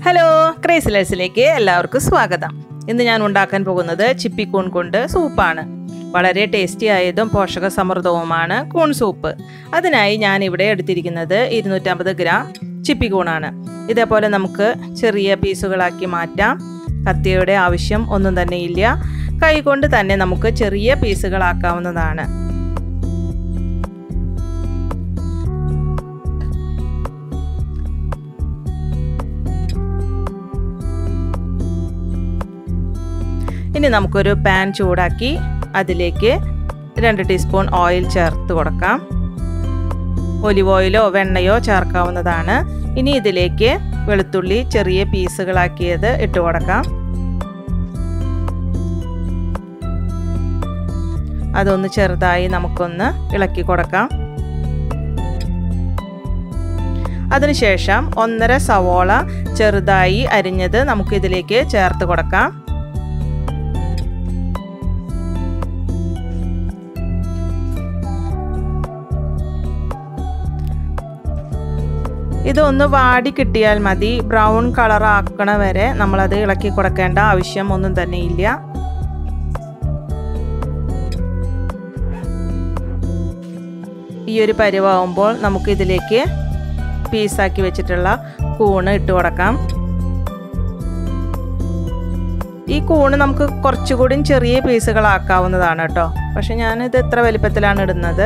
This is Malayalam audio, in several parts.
ഹലോ ക്രേസിലേഴ്സിലേക്ക് എല്ലാവർക്കും സ്വാഗതം ഇന്ന് ഞാൻ ഉണ്ടാക്കാൻ പോകുന്നത് ചിപ്പിക്കൂൺ കൊണ്ട് സൂപ്പാണ് വളരെ ടേസ്റ്റി ആയതും പോഷക സമൃദ്ധവുമാണ് കൂൺ സൂപ്പ് അതിനായി ഞാൻ ഇവിടെ എടുത്തിരിക്കുന്നത് ഇരുന്നൂറ്റമ്പത് ഗ്രാം ചിപ്പിക്കൂണാണ് ഇതേപോലെ നമുക്ക് ചെറിയ പീസുകളാക്കി മാറ്റാം കത്തിയുടെ ആവശ്യം ഒന്നും തന്നെ ഇല്ല കൈകൊണ്ട് തന്നെ നമുക്ക് ചെറിയ പീസുകളാക്കാവുന്നതാണ് ഇനി നമുക്കൊരു പാൻ ചൂടാക്കി അതിലേക്ക് രണ്ട് ടീസ്പൂൺ ഓയിൽ ചേർത്ത് കൊടുക്കാം ഒലിവ് ഓയിലോ വെണ്ണയോ ചേർക്കാവുന്നതാണ് ഇനി ഇതിലേക്ക് വെളുത്തുള്ളി ചെറിയ പീസുകളാക്കിയത് ഇട്ട് കൊടുക്കാം അതൊന്ന് ചെറുതായി നമുക്കൊന്ന് ഇളക്കി കൊടുക്കാം അതിനുശേഷം ഒന്നര സവോള ചെറുതായി അരിഞ്ഞത് നമുക്ക് ഇതിലേക്ക് ചേർത്ത് കൊടുക്കാം ഇതൊന്ന് വാടി കിട്ടിയാൽ മതി ബ്രൗൺ കളർ ആക്കണ വരെ നമ്മളത് ഇളക്കി കൊടുക്കേണ്ട ആവശ്യം ഒന്നും തന്നെ ഇല്ല ഈ ഒരു പരിവാകുമ്പോൾ നമുക്ക് ഇതിലേക്ക് പീസാക്കി വെച്ചിട്ടുള്ള കൂണ് ഇട്ട് കൊടുക്കാം ഈ കൂണ് നമുക്ക് കുറച്ചുകൂടി ചെറിയ പീസുകളാക്കാവുന്നതാണ് കേട്ടോ പക്ഷെ ഞാനിത് എത്ര വലിപ്പത്തിലാണ് ഇടുന്നത്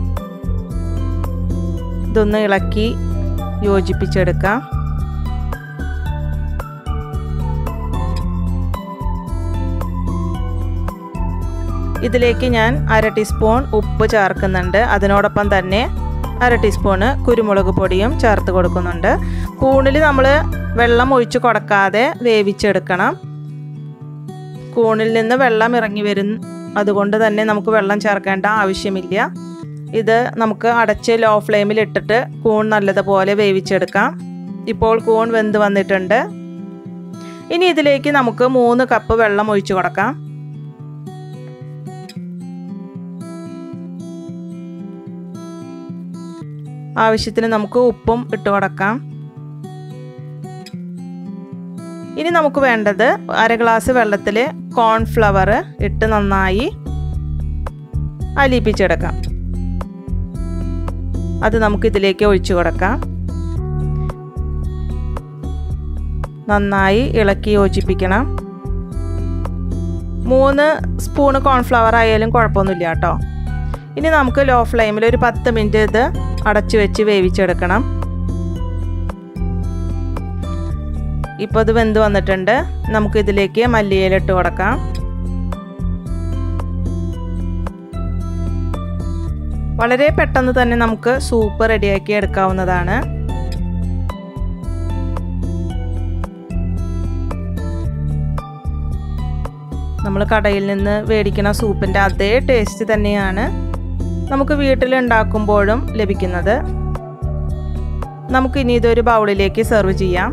ഇതൊന്ന് ഇളക്കി യോജിപ്പിച്ചെടുക്കാം ഇതിലേക്ക് ഞാൻ അര ടീസ്പൂൺ ഉപ്പ് ചേർക്കുന്നുണ്ട് അതിനോടൊപ്പം തന്നെ അര ടീസ്പൂണ് കുരുമുളക് പൊടിയും ചേർത്ത് കൊടുക്കുന്നുണ്ട് കൂണിൽ നമ്മൾ വെള്ളം ഒഴിച്ചു കൊടുക്കാതെ വേവിച്ചെടുക്കണം കൂണിൽ നിന്ന് വെള്ളം ഇറങ്ങി വരും അതുകൊണ്ട് തന്നെ നമുക്ക് വെള്ളം ചേർക്കേണ്ട ആവശ്യമില്ല ഇത് നമുക്ക് അടച്ച് ലോ ഫ്ലെയിമിൽ ഇട്ടിട്ട് കൂൺ നല്ലതുപോലെ വേവിച്ചെടുക്കാം ഇപ്പോൾ കൂൺ വെന്ത് വന്നിട്ടുണ്ട് ഇനി ഇതിലേക്ക് നമുക്ക് മൂന്ന് കപ്പ് വെള്ളം ഒഴിച്ചു കൊടുക്കാം ആവശ്യത്തിന് നമുക്ക് ഉപ്പും ഇട്ട് കൊടുക്കാം ഇനി നമുക്ക് വേണ്ടത് അര ഗ്ലാസ് വെള്ളത്തിൽ കോൺഫ്ലവർ ഇട്ട് നന്നായി അലിയിപ്പിച്ചെടുക്കാം അത് നമുക്ക് ഇതിലേക്ക് ഒഴിച്ചു കൊടുക്കാം നന്നായി ഇളക്കി യോജിപ്പിക്കണം മൂന്ന് സ്പൂണ് കോൺഫ്ലവർ ആയാലും കുഴപ്പമൊന്നുമില്ല കേട്ടോ ഇനി നമുക്ക് ലോ ഫ്ലെയിമിൽ ഒരു പത്ത് മിനിറ്റ് ഇത് അടച്ചു വെച്ച് വേവിച്ചെടുക്കണം ഇപ്പോൾ ഇത് വെന്ത് വന്നിട്ടുണ്ട് നമുക്ക് ഇതിലേക്ക് മല്ലിയിലിട്ട് കൊടുക്കാം വളരെ പെട്ടെന്ന് തന്നെ നമുക്ക് സൂപ്പ് റെഡിയാക്കി എടുക്കാവുന്നതാണ് നമ്മൾ കടയിൽ നിന്ന് മേടിക്കുന്ന സൂപ്പിൻ്റെ അതേ ടേസ്റ്റ് തന്നെയാണ് നമുക്ക് വീട്ടിൽ ഉണ്ടാക്കുമ്പോഴും ലഭിക്കുന്നത് നമുക്കിനി ഇതൊരു ബൗളിലേക്ക് സെർവ് ചെയ്യാം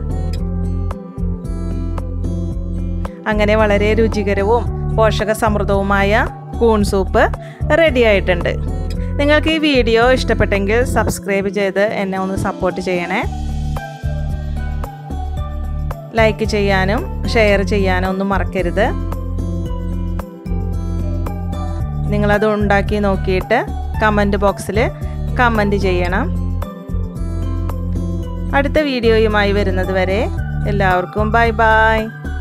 അങ്ങനെ വളരെ രുചികരവും പോഷക സമൃദ്ധവുമായ കൂൺ സൂപ്പ് റെഡി ആയിട്ടുണ്ട് നിങ്ങൾക്ക് ഈ വീഡിയോ ഇഷ്ടപ്പെട്ടെങ്കിൽ സബ്സ്ക്രൈബ് ചെയ്ത് എന്നെ ഒന്ന് സപ്പോർട്ട് ചെയ്യണേ ലൈക്ക് ചെയ്യാനും ഷെയർ ചെയ്യാനും ഒന്നും മറക്കരുത് നിങ്ങളത് ഉണ്ടാക്കി നോക്കിയിട്ട് കമൻറ്റ് ബോക്സിൽ കമൻറ്റ് ചെയ്യണം അടുത്ത വീഡിയോയുമായി വരുന്നത് വരെ എല്ലാവർക്കും ബൈ ബൈ